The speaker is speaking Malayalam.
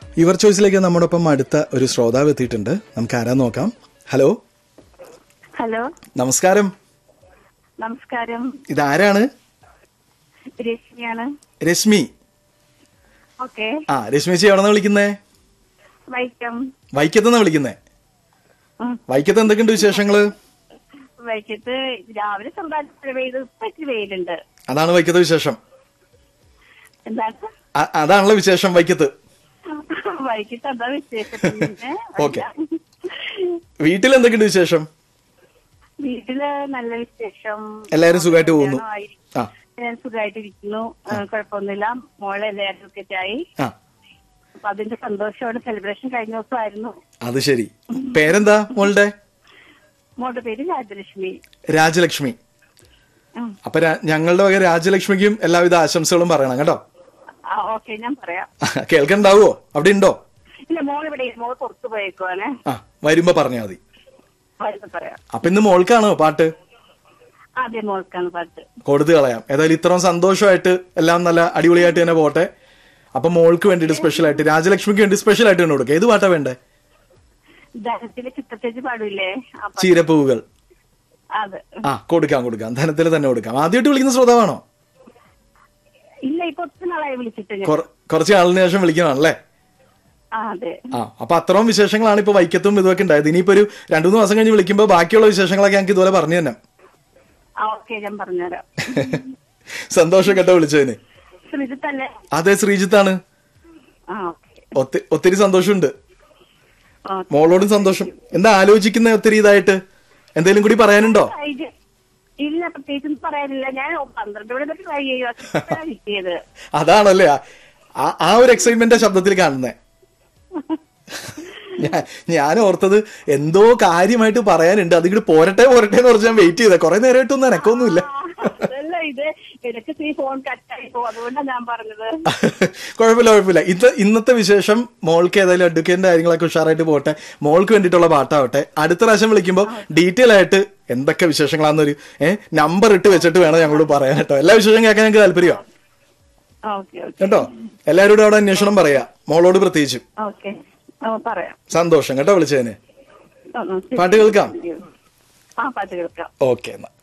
യുവർ ചോയ്സിലേക്ക് നമ്മോടൊപ്പം അടുത്ത ഒരു ശ്രോതാവ് എത്തിയിട്ടുണ്ട് നമുക്ക് ആരാ നോക്കാം ഹലോ ഹലോ നമസ്കാരം നമസ്കാരം ഇതാരാണ് രശ്മിയാണ് രശ്മി ഓക്കെ ആ രശ്മി ചേച്ചി എവിടെ നിന്ന് വിളിക്കുന്നേ വൈക്കം വൈക്കത്തുനിന്ന് വിളിക്കുന്നേ ഉം. വൈക്കത്ത് എന്തൊക്കെയുണ്ട് വിശേഷങ്ങള് വൈക്കത്ത് രാവിലെ ചെറുതായിട്ട് പെയ്ത് ഇപ്പൊ ഇച്ചിരി വെയിലുണ്ട് അതാണ് വൈക്കത്തെ വിശേഷം എന്താണ് അ- അതാണല്ലോ വിശേഷം വൈക്കത്ത് വൈകിട്ട് എന്താ വിശേഷം പിന്നെ ഓക്കേ. വീട്ടിൽ എന്തൊക്കെയുണ്ട് വിശേഷം വീട്ടില് നല്ല വിശേഷം എല്ലാവരും സുഖമായിട്ട് പോകുന്നു കല്യാണമായി. ആ ഞാൻ സുഖമായിട്ടിരിക്കുന്നു ഏഹ് കുഴപ്പമൊന്നുമില്ല മോളെ എല്ലാ അഡ്വക്കേറ്റ് ആയി ആ അപ്പൊ അതിന്റെ സന്തോഷത്തോടെ സെലിബ്രേഷൻ കഴിഞ്ഞ ദിവസമായിരുന്നു അത് ശരി പേരെന്താ മോളുടെ മോളുടെ പേര് രാജലക്ഷ്മി രാജലക്ഷ്മി ഉം. അപ്പൊ രാ- ഞങ്ങളുടെ വക രാജലക്ഷ്മിക്കും എല്ലാവിധ ആശംസകളും പറയണം കേട്ടോ ആ ഓക്കെ ഞാൻ പറയാം കേൾക്കണ്ടാവോ അവിടെ ഉണ്ടോ ഇല്ല മോൾ ഇവിടെ മോൾ പുറത്തു പോയേക്കുവാണ് ആ വരുമ്പോ പറഞ്ഞാൽ മതി വരുമ്പോ പറയാം അപ്പൊ ഇന്ന് മോൾക്കാണോ പാട്ട് ആദ്യം മോൾക്കാണ് പാട്ട് കൊടുത്തു കളയാം ഏതായാലും ഇത്രയും സന്തോഷമായിട്ട് എല്ലാം നല്ല അടിപൊളിയായിട്ട് തന്നെ പോട്ടെ അപ്പൊ മോൾക്ക് വേണ്ടിയിട്ട് സ്പെഷ്യൽ ആയിട്ട് രാജലക്ഷ്മിക്ക് വേണ്ടി സ്പെഷ്യൽ ആയിട്ട് തന്നെ കൊടുക്കുക ഏത് പാട്ടാ വേണ്ടേ ധനത്തിലെ ചിത്രത്തേജ് പാടില്ലേ ആ പാട്ട്. ചീരപ്പൂവുകൾ അത് ആ കൊടുക്കാം കൊടുക്കാം ധനത്തിൽ തന്നെ കൊടുക്കാം ആദ്യമായിട്ട് വിളിക്കുന്ന ശ്രോതാവാണോ ഇല്ല ഇപ്പൊ ഒത്തിരി നാളായി വിളിച്ചിട്ട് ഞാൻ കുറ- കുറച്ച് നാളിന് ശേഷം വിളിക്കുന്നതാണല്ലേ ആ അതെ ആ അപ്പൊ അത്രയും വിശേഷങ്ങളാണ് ഇപ്പൊ വൈക്കത്തും ഇതൊക്കെ ഉണ്ടായത് ഇനിയിപ്പോ ഒരു രണ്ടു മൂന്ന് മാസം കഴിഞ്ഞ് വിളിക്കുമ്പോൾ ബാക്കിയുള്ള വിശേഷങ്ങളൊക്കെ ഞങ്ങൾക്ക് ഇതുപോലെ പറഞ്ഞു തന്നെ ആ ഓക്കെ ഞാൻ പറഞ്ഞുതരാം സന്തോഷം കേട്ടോ വിളിച്ചതിന് ശ്രീജിത്തല്ലേ അതെ ശ്രീജിത്താണ് ആ ഓക്കെ ഒത്തി- ഒത്തിരി സന്തോഷമുണ്ട് ആ. മോളോടും സന്തോഷം എന്താ ആലോചിക്കുന്ന ഒത്തിരി ഇതായിട്ട് എന്തെങ്കിലും കൂടി പറയാനുണ്ടോ ഇത് ഇല്ല പ്രത്യേകിച്ച് പറയാനില്ല ഞാൻ പന്ത്രണ്ട് മണി തൊട്ട് ട്രൈ ചെയ്യുക കിട്ടിയത് അതാണല്ലേ ആ- ആ- ആ ഒരു എക്സൈറ്റ്മെന്റ് ശബ്ദത്തിൽ കാണുന്നേ ഞാൻ ഞാൻ ഓർത്തത് എന്തോ കാര്യമായിട്ട് പറയാനുണ്ട് അതിങ്ങോട്ട് പോരട്ടെ പോരട്ടെ എന്ന് പറഞ്ഞ് ഞാൻ വെയിറ്റ് ചെയ്തേ കുറെ നേരമായിട്ടൊന്നും എനക്കൊന്നുമില്ല അതല്ല ഇത് ഇടയ്ക്ക് ഈ ഫോൺ കട്ടായി പോകും അതുകൊണ്ടാണ് ഞാൻ പറഞ്ഞത് കുഴപ്പമില്ല കുഴപ്പമില്ല ഇത് ഇന്നത്തെ വിശേഷം മോൾക്ക് ഏതായാലും അഡ്വക്കേറ്റിന്റെ കാര്യങ്ങളൊക്കെ ഉഷാറായിട്ട് പോട്ടെ മോൾക്ക് വേണ്ടിയിട്ടുള്ള പാട്ടാവട്ടെ അടുത്ത പ്രാവശ്യം വിളിക്കുമ്പോൾ ഡീറ്റെയിൽ ആയിട്ട് എന്തൊക്കെ വിശേഷങ്ങളാന്നൊരു ഏഹ് നമ്പർ ഇട്ട് വെച്ചിട്ട് വേണം ഞങ്ങളോട് പറയാൻ കേട്ടോ എല്ലാ വിശേഷം കേൾക്കാൻ ഞങ്ങൾക്ക് താല്പര്യമാണ് ഓക്കെ ഓക്കെ കേട്ടോ എല്ലാവരോടും അവിടെ അന്വേഷണം പറയാ മോളോട് പ്രത്യേകിച്ചും ഓക്കെ പറയാം സന്തോഷം കേട്ടോ വിളിച്ചതിന് ആ, ആ, ശരി. പാട്ട് കേൾക്കാം ആ പാട്ട് കേൾക്കാം ഓക്കെ എന്നാ